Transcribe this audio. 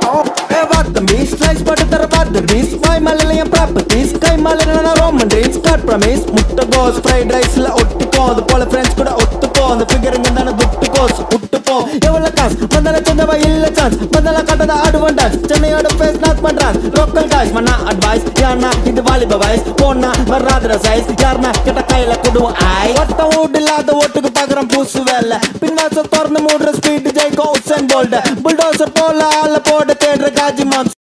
ஏ வாத்த maize slice போட்டு தர வாத்த piece வாய் மேல என் ப்ராப்பர்ட்டிஸ் கை மேல நான் ரோமன் ட்ரீம்ஸ் காட் ப்ரமீஸ் முட்டை கோஸ் ஃப்ரைட் ரைஸ்ல ஒட்டிக்கோ அது போல ஃப்ரெண்ட்ஸ் கூட ஒத்துக்கோ அந்த ஃபிகருங்க தானே துட்டு கோஸ் விட்டுப்போ எவ்வளவு காசு வந்தால சொந்தவா இல்ல சான்ஸ் வந்தால கட்டத ஆடுவன் டான்ஸ் சென்னையோட ஃபேஸ் நாக் பண்றான் லோக்கல் காய்ஸ் மண்ணா அட்வைஸ் யாருனா இது வாலிப வயசு போனா வராதுற சைஸ் யாருனா கிட்ட கையில குடுவோம் ஆய் ஒட்ட வீடு இல்லாத ஓட்டுக்கு பாக்குறோம் பூசு வேலை பின்வாசல் திறந்து மூடுற ஸ்பீட் ஜெய்கோ உசன் போல்ட புல்டோசர் போல ஆள போட தேடுற காஜி மாம்ஸ்